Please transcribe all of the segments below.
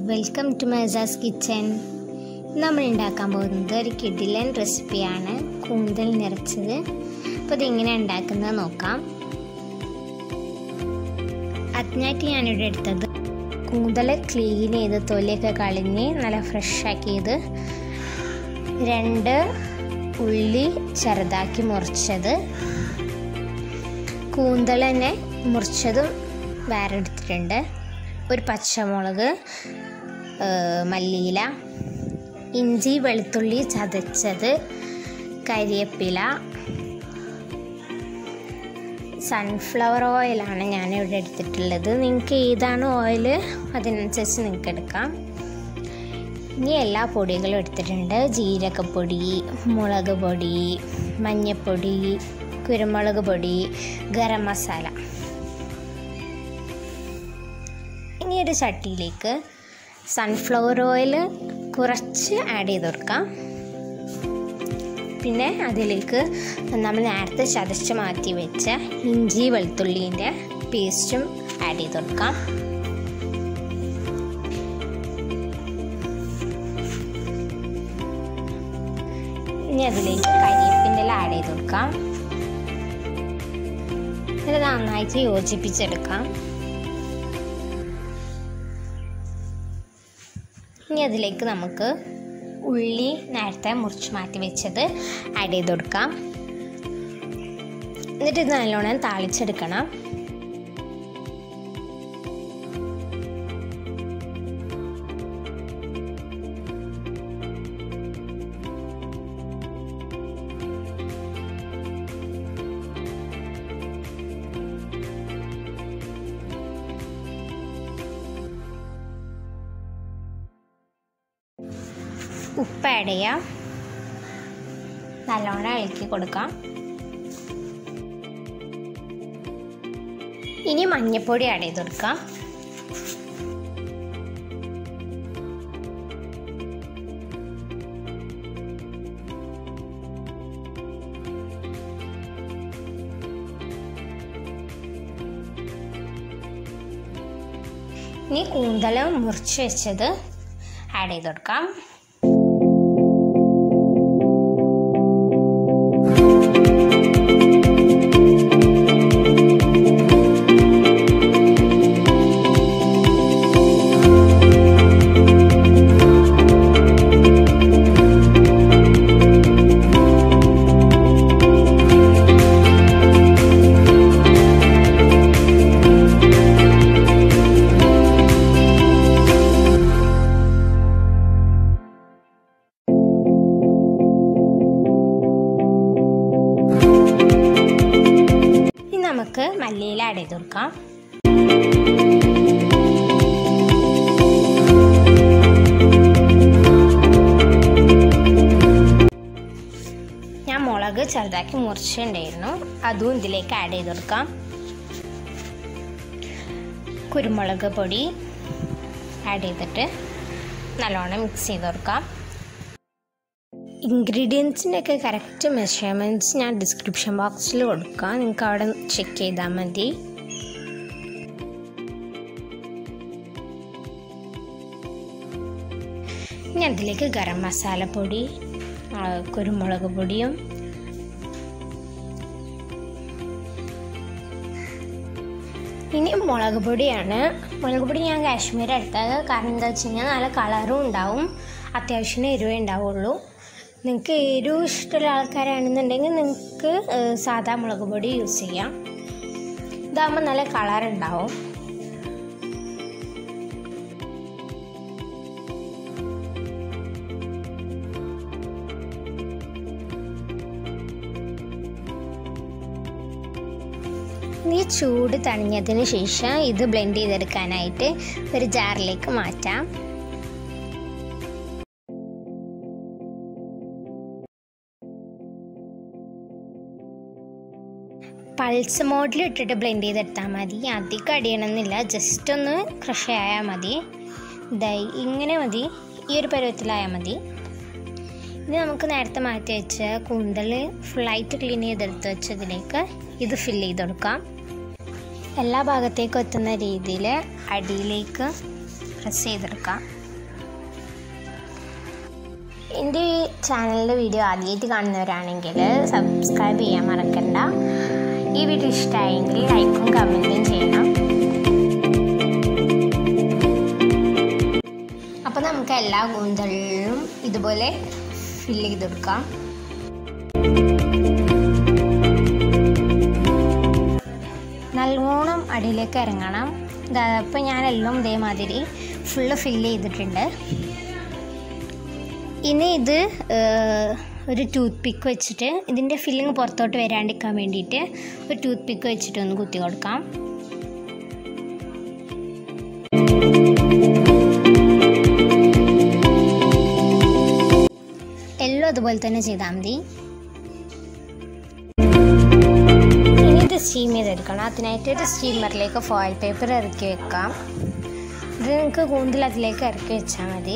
welcome to മൈസാസ് kitchen നമ്മൾ ഉണ്ടാക്കാൻ പോകുന്നത് ഒരു കിഡിലൻ റെസിപ്പിയാണ് കൂന്തൽ നിറച്ചത് അപ്പോൾ ഇതെങ്ങനെ ഉണ്ടാക്കുന്നത് നോക്കാം അതിനായിട്ട് ഞാനിവിടെ എടുത്തത് കൂന്തൽ ക്ലീൻ ചെയ്ത് തൊലിയൊക്കെ കളഞ്ഞ് നല്ല ഫ്രഷ് ആക്കിയത് രണ്ട് ഉള്ളി ചെറുതാക്കി മുറിച്ചത് കൂന്തൽ തന്നെ മുറിച്ചതും വേറെ എടുത്തിട്ടുണ്ട് ഒരു പച്ചമുളക് മല്ലിയില ഇഞ്ചി വെളുത്തുള്ളി ചതച്ചത് കരിവേപ്പില സൺഫ്ലവർ ഓയിലാണ് ഞാനിവിടെ എടുത്തിട്ടുള്ളത് നിങ്ങൾക്ക് ഏതാണ് ഓയിൽ അതിനനുസരിച്ച് നിങ്ങൾക്ക് എടുക്കാം ഇനി എല്ലാ പൊടികളും എടുത്തിട്ടുണ്ട് ജീരകപ്പൊടി മുളക് പൊടി മഞ്ഞൾപ്പൊടി കുരുമുളക് പൊടി ഗരം മസാല ഇനി ഒരു ചട്ടിയിലേക്ക് സൺഫ്ലവർ ഓയിൽ കുറച്ച് ആഡ് ചെയ്ത് കൊടുക്കാം പിന്നെ അതിലേക്ക് നമ്മൾ നേരത്തെ ചതച്ച് മാറ്റി വെച്ച ഇഞ്ചി വെളുത്തുള്ളീൻ്റെ പേസ്റ്റും ആഡ് ചെയ്ത് കൊടുക്കാം ഇനി അതിലേക്ക് കരിയേപ്പിൻ്റെ ഇല ആഡ് ചെയ്ത് കൊടുക്കാം ഇത് നന്നായിട്ട് യോജിപ്പിച്ചെടുക്കാം ഇനി അതിലേക്ക് നമുക്ക് ഉള്ളി നേരത്തെ മുറിച്ച് മാറ്റി വെച്ചത് ആഡ് ചെയ്ത് കൊടുക്കാം എന്നിട്ട് ഇത് നല്ലോണം താളിച്ചെടുക്കണം ഉപ്പ് ആഡ് ചെയ്യാം നല്ലോണം ഇളക്കി കൊടുക്കാം ഇനി മഞ്ഞൾപ്പൊടി ആഡ് ചെയ്ത് കൊടുക്കാം ഇനി കൂന്തൽ മുറിച്ച് വെച്ചത് ആഡ് ചെയ്ത് കൊടുക്കാം ഇനി നമുക്ക് മല്ലിയില ആഡ് ചെയ്ത് കൊടുക്കാം ഞാൻ മുളക് ചെറുതാക്കി മുറിച്ചിട്ടുണ്ടായിരുന്നു അതും ഇതിലേക്ക് ആഡ് ചെയ്ത് കൊടുക്കാം കുരുമുളക് പൊടി ആഡ് ചെയ്തിട്ട് നല്ലോണം മിക്സ് ചെയ്ത് കൊടുക്കാം ഇൻഗ്രീഡിയൻസിൻ്റെ ഒക്കെ കറക്റ്റ് മെഷർമെൻറ്റ്സ് ഞാൻ ഡിസ്ക്രിപ്ഷൻ ബോക്സിൽ കൊടുക്കാം നിങ്ങൾക്ക് അവിടെ ചെക്ക് ചെയ്താൽ മതി ഇനി അതിലേക്ക് ഗരം മസാലപ്പൊടി കുരുമുളക് പൊടിയും ഇനി മുളക് പൊടിയാണ് മുളക് പൊടി ഞാൻ കാശ്മീർ എടുത്തത് കാരണം എന്താ വെച്ച് കഴിഞ്ഞാൽ നല്ല കളറും ഉണ്ടാവും അത്യാവശ്യം എരിവേ ഉണ്ടാവുള്ളൂ നിങ്ങൾക്ക് എരിവ് ഇഷ്ടമുള്ള ആൾക്കാരാണെന്നുണ്ടെങ്കിൽ നിങ്ങൾക്ക് സാധാ മുളക് പൊടി യൂസ് ചെയ്യാം ഇതാകുമ്പോൾ നല്ല കളർ ഉണ്ടാവും ഈ ചൂട് തണിഞ്ഞതിന് ശേഷം ഇത് ബ്ലെൻഡ് ചെയ്തെടുക്കാനായിട്ട് ഒരു ജാറിലേക്ക് മാറ്റാം പൾസ് മോഡിൽ ഇട്ടിട്ട് ബ്ലെൻഡ് ചെയ്തെടുത്താൽ മതി അധികം അടിയണമെന്നില്ല ജസ്റ്റ് ഒന്ന് ക്രഷ് ആയാൽ മതി ഇതായി ഇങ്ങനെ മതി ഈ ഒരു പരുവത്തിലായാൽ മതി ഇനി നമുക്ക് നേരത്തെ മാറ്റി വെച്ച കൂന്തൽ ഫുള്ളായിട്ട് ക്ലീൻ ചെയ്തെടുത്ത് വെച്ചതിലേക്ക് ഇത് ഫില്ല് ചെയ്ത് കൊടുക്കാം എല്ലാ ഭാഗത്തേക്കും എത്തുന്ന രീതിയിൽ അടിയിലേക്ക് പ്രസ് ചെയ്തെടുക്കാം എൻ്റെ ഈ ചാനലിൻ്റെ വീഡിയോ ആദ്യമായിട്ട് കാണുന്നവരാണെങ്കിൽ സബ്സ്ക്രൈബ് ചെയ്യാൻ മറക്കണ്ട ഈ വീഡിയോ ഇഷ്ടമായെങ്കിൽ ലൈക്കും കമൻറ്റും ചെയ്യണം അപ്പോൾ നമുക്ക് എല്ലാ കൂന്തലിലും ഇതുപോലെ ഫില്ല് ചെയ്തെടുക്കാം നല്ലോണം അടിയിലേക്ക് ഇറങ്ങണം ഇപ്പം ഞാനെല്ലാം ഇതേമാതിരി ഫുള്ള് ഫില്ല് ചെയ്തിട്ടുണ്ട് ഇനി ഇത് ഒരു ടൂത്ത് പിക്ക് വെച്ചിട്ട് ഇതിൻ്റെ ഫില്ലിങ് പുറത്തോട്ട് വരാണ്ടിരിക്കാൻ വേണ്ടിയിട്ട് ഒരു ടൂത്ത് പിക്ക് വെച്ചിട്ട് ഒന്ന് കുത്തി കൊടുക്കാം എല്ലാം അതുപോലെ തന്നെ ചെയ്താൽ മതി ഇനി ഇത് സ്റ്റീം ചെയ്തെടുക്കണം അതിനായിട്ട് ഒരു സ്റ്റീമറിലേക്ക് ഫോയിൽ പേപ്പർ ഇറക്കി വെക്കാം ഇത് നിങ്ങൾക്ക് കൂന്തൽ അതിലേക്ക് ഇറക്കി വെച്ചാൽ മതി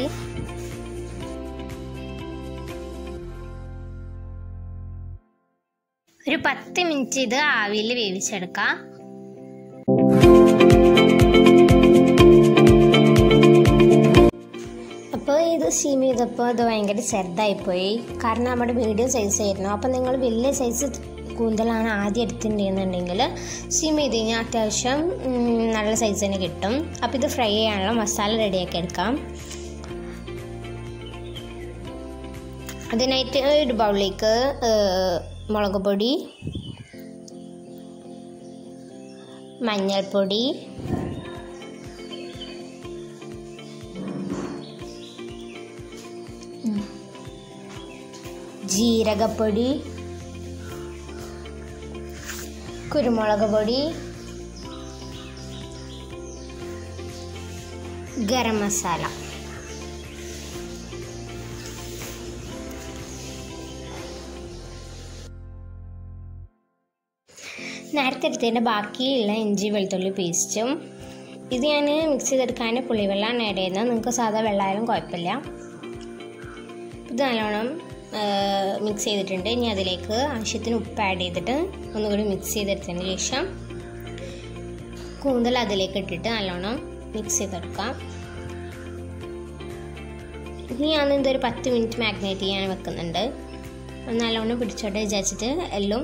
ഒരു പത്ത് മിനിറ്റ് ഇത് ആവിയിൽ വേവിച്ചെടുക്കാം അപ്പോൾ ഇത് സ്റ്റീം ചെയ്തപ്പോൾ അത് ഭയങ്കര ചെറുതായിപ്പോയി കാരണം നമ്മുടെ മീഡിയം സൈസ് ആയിരുന്നു അപ്പോൾ നിങ്ങൾ വലിയ സൈസ് കൂന്തലാണ് ആദ്യം എടുത്തിട്ടുണ്ടെന്നുണ്ടെങ്കിൽ സ്റ്റീം ചെയ്ത് കഴിഞ്ഞാൽ അത്യാവശ്യം നല്ല സൈസ് തന്നെ കിട്ടും അപ്പോൾ ഇത് ഫ്രൈ ചെയ്യാനുള്ള മസാല റെഡിയാക്കി എടുക്കാം അതിനായിട്ട് ഒരു ബൗളിലേക്ക് മുളക് പൊടി മഞ്ഞൾപ്പൊടി ജീരകപ്പൊടി കുരുമുളക് പൊടി ഗരം മസാല നേരത്തെ എടുത്തതിൻ്റെ ബാക്കിയുള്ള ഇഞ്ചി വെളുത്തുള്ളി പേസ്റ്റും ഇത് ഞാൻ മിക്സ് ചെയ്തെടുക്കാൻ പുളിവെള്ളമാണ് ആഡ് ചെയ്യുന്നത് നിങ്ങൾക്ക് സാധാ വെള്ളമായാലും കുഴപ്പമില്ല ഇത് നല്ലോണം മിക്സ് ചെയ്തിട്ടുണ്ട് ഇനി അതിലേക്ക് ആവശ്യത്തിന് ഉപ്പ് ആഡ് ചെയ്തിട്ട് ഒന്നുകൂടി മിക്സ് ചെയ്തെടുത്തതിന് ശേഷം കൂന്തൽ അതിലേക്ക് ഇട്ടിട്ട് നല്ലോണം മിക്സ് ചെയ്തെടുക്കാം ഇനി ഞാൻ ഇതൊരു പത്ത് മിനിറ്റ് മാഗ്നേറ്റ് ചെയ്യാൻ വെക്കുന്നുണ്ട് നല്ലോണം പിടിച്ചോട്ടെ വിചാരിച്ചിട്ട് എല്ലാം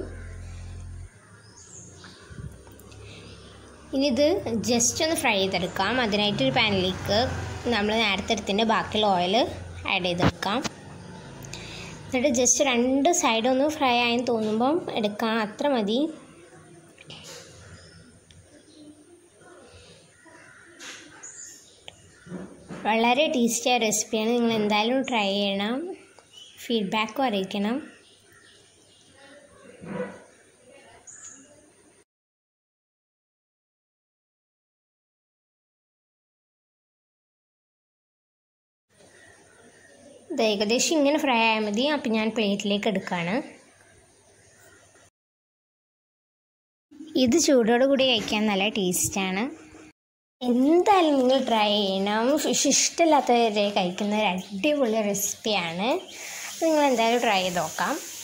ഇനി ഇത് ജസ്റ്റ് ഒന്ന് ഫ്രൈ ചെയ്തെടുക്കാം അതിനായിട്ട് ഒരു പാനിലേക്ക് നമ്മൾ നേരത്തെ എടുത്തതിൻ്റെ ബാക്കിയുള്ള ഓയിൽ ആഡ് ചെയ്തെടുക്കാം എന്നിട്ട് ജസ്റ്റ് രണ്ട് സൈഡും ഒന്ന് ഫ്രൈ ആയെന്ന് തോന്നുമ്പം എടുക്കാം അത്ര മതി വളരെ ടേസ്റ്റിയായ റെസിപ്പിയാണ് നിങ്ങൾ എന്തായാലും ട്രൈ ചെയ്യണം ഫീഡ്ബാക്കും അറിയിക്കണം ഇത് ഏകദേശം ഇങ്ങനെ ഫ്രൈ ആയാൽ മതി അപ്പം ഞാൻ പ്ലേറ്റിലേക്ക് എടുക്കുകയാണ് ഇത് ചൂടോട് കൂടി കഴിക്കാൻ നല്ല ടേസ്റ്റാണ് എന്തായാലും നിങ്ങൾ ട്രൈ ചെയ്യണം ഫിഷ് ഇഷ്ടമില്ലാത്തവരെ കഴിക്കുന്ന ഒരു അടിപൊളി റെസിപ്പിയാണ് നിങ്ങൾ എന്തായാലും ട്രൈ ചെയ്ത് നോക്കാം